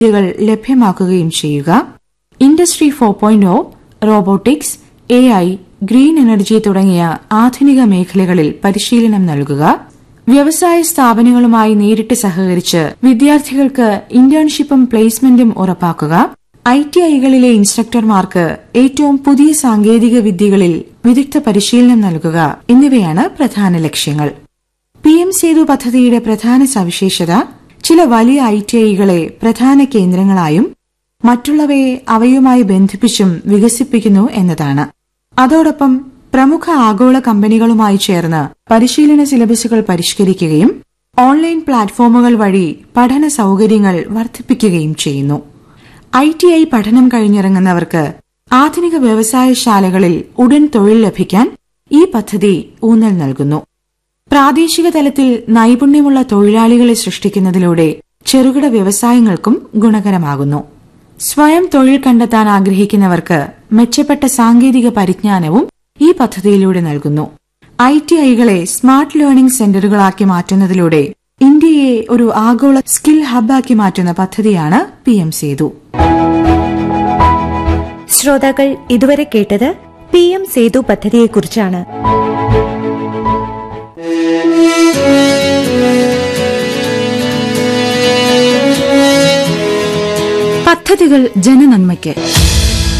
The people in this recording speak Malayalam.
വിദ്യകൾ ലഭ്യമാക്കുകയും ചെയ്യുക industry four point robotics A I green energy തുടങ്ങിയ ആധുനിക മേഖലകളിൽ പരിശീലനം നൽകുക വ്യവസായ സ്ഥാപനങ്ങളുമായി നേരിട്ട് സഹകരിച്ച് വിദ്യാർത്ഥികൾക്ക് ഇന്റേൺഷിപ്പും പ്ലേസ്മെന്റും ഉറപ്പാക്കുക ഐ ടി ഐകളിലെ ഇൻസ്ട്രക്ടർമാർക്ക് ഏറ്റവും പുതിയ സാങ്കേതിക വിദ്യകളിൽ വിദഗ്ധ പരിശീലനം നൽകുക എന്നിവയാണ് പ്രധാന ലക്ഷ്യങ്ങൾ പി എം സേതു പദ്ധതിയുടെ പ്രധാന സവിശേഷത ചില വലിയ ഐ ടി ഐകളെ പ്രധാന കേന്ദ്രങ്ങളായും മറ്റുള്ളവയെ അവയുമായി ബന്ധിപ്പിച്ചും വികസിപ്പിക്കുന്നു എന്നതാണ് അതോടൊപ്പം പ്രമുഖ ആഗോള കമ്പനികളുമായി ചേർന്ന് പരിശീലന സിലബസുകൾ പരിഷ്കരിക്കുകയും ഓൺലൈൻ പ്ലാറ്റ്ഫോമുകൾ വഴി പഠന സൌകര്യങ്ങൾ വർദ്ധിപ്പിക്കുകയും ചെയ്യുന്നു ഐ ടി ഐ പഠനം കഴിഞ്ഞിറങ്ങുന്നവർക്ക് ആധുനിക വ്യവസായശാലകളിൽ ഉടൻ തൊഴിൽ ലഭിക്കാൻ ഈ പദ്ധതി ഊന്നൽ നൽകുന്നു പ്രാദേശിക തലത്തിൽ നൈപുണ്യമുള്ള തൊഴിലാളികളെ സൃഷ്ടിക്കുന്നതിലൂടെ ചെറുകിട വ്യവസായങ്ങൾക്കും ഗുണകരമാകുന്നു സ്വയം തൊഴിൽ കണ്ടെത്താൻ ആഗ്രഹിക്കുന്നവർക്ക് മെച്ചപ്പെട്ട സാങ്കേതിക പരിജ്ഞാനവും ഈ പദ്ധതിയിലൂടെ നൽകുന്നു ഐ ടി ഐകളെ സ്മാർട്ട് ലേണിംഗ് സെന്ററുകളാക്കി മാറ്റുന്നതിലൂടെ ഇന്ത്യയെ ഒരു ആഗോള സ്കിൽ ഹബ്ബാക്കി മാറ്റുന്ന പദ്ധതിയാണ് പി എം സേതു ശ്രോതാക്കൾ ഇതുവരെ കേട്ടത് പി എം സേതു പദ്ധതിയെക്കുറിച്ചാണ് പദ്ധതികൾ ജനനന്മയ്ക്ക്